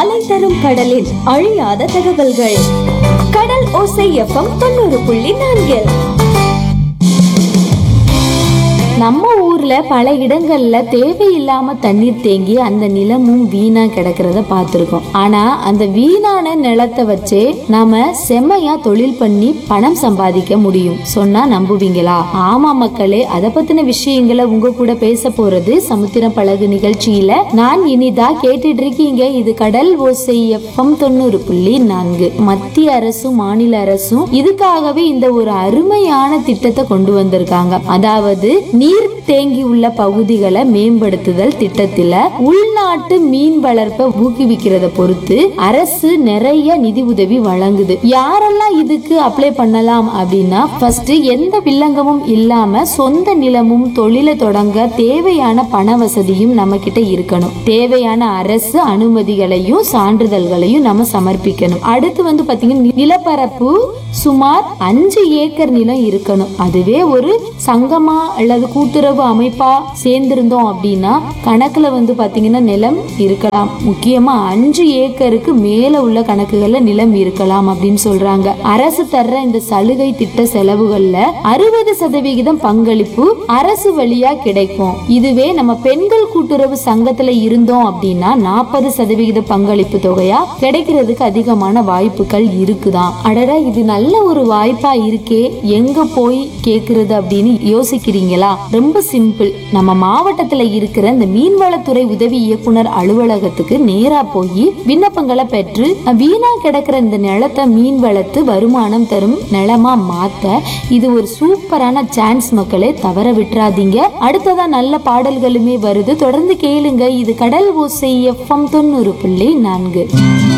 அலை தரும் கடலில் அழியாத தகவல்கள் கடல் ஓசை எஃப்எம் தொண்ணூறு புள்ளி நான்கில் நம்ம ஊர்ல பல இடங்கள்ல தேவையில்லாம தண்ணீர் தேங்கி அந்த நிலமும் வீணா கிடக்கிறத பார்த்திருக்கோம் ஆனா அந்த வீணான நிலத்தை வச்சே நாம செம்மையா தொழில் பண்ணி பணம் சம்பாதிக்க முடியும் சொன்னா நம்புவீங்களா ஆமா மக்களே அத பத்தின விஷயங்களை உங்க கூட பேச போறது சமுத்திரம் பழகு நிகழ்ச்சியில நான் இனிதா கேட்டுட்டு இருக்கீங்க இது கடல் ஓசை எஃப்எம் தொண்ணூறு புள்ளி நான்கு மத்திய அரசும் மாநில அரசும் இதுக்காகவே இந்த ஒரு அருமையான திட்டத்தை கொண்டு வந்திருக்காங்க அதாவது நீர் தேங்கி உள்ள பகுதிகளை மேம்படுத்துதல் திட்டத்துல உள்நாட்டு மீன் வளர்ப்பை ஊக்குவிக்கிறத பொறுத்து அரசு நிறைய நிதி உதவி வழங்குது யாரெல்லாம் இதுக்கு அப்ளை பண்ணலாம் அப்படின்னா ஃபர்ஸ்ட் எந்த வில்லங்கமும் இல்லாம சொந்த நிலமும் தொழிலை தொடங்க தேவையான பண வசதியும் நம்ம கிட்ட இருக்கணும் தேவையான அரசு அனுமதிகளையும் சான்றிதழ்களையும் நம்ம சமர்ப்பிக்கணும் அடுத்து வந்து பாத்தீங்கன்னா நிலப்பரப்பு சுமார் அஞ்சு ஏக்கர் நிலம் இருக்கணும் அதுவே ஒரு சங்கமா அல்லது கூட்டுறவு அமைப்பா சேர்ந்திருந்தோம் அப்படின்னா கணக்குல வந்து பாத்தீங்கன்னா நிலம் இருக்கலாம் முக்கியமா அஞ்சு ஏக்கருக்கு மேல உள்ள கணக்குகள்ல நிலம் இருக்கலாம் அப்படின்னு சொல்றாங்க அரசு தர்ற இந்த சலுகை திட்ட செலவுகள்ல அறுபது சதவிகிதம் பங்களிப்பு அரசு வழியா கிடைக்கும் இதுவே நம்ம பெண்கள் கூட்டுறவு சங்கத்துல இருந்தோம் அப்படின்னா நாற்பது சதவிகித பங்களிப்பு தொகையா கிடைக்கிறதுக்கு அதிகமான வாய்ப்புகள் இருக்குதான் அடடா இது நல்ல ஒரு வாய்ப்பா இருக்கே எங்க போய் கேக்குறது அப்படின்னு யோசிக்கிறீங்களா ரொம்ப சிம்பிள் நம்ம மாவட்டத்துல இருக்கிற இந்த மீன்வளத்துறை உதவி இயக்குனர் அலுவலகத்துக்கு நேரா போய் விண்ணப்பங்களை பெற்று வீணா கிடக்கிற இந்த நிலத்தை மீன் வளர்த்து வருமானம் தரும் நிலமா மாத்த இது ஒரு சூப்பரான சான்ஸ் மக்களே தவற விட்டுறாதீங்க அடுத்ததா நல்ல பாடல்களுமே வருது தொடர்ந்து கேளுங்க இது கடல் ஓசை எஃப்எம் தொண்ணூறு புள்ளி நான்கு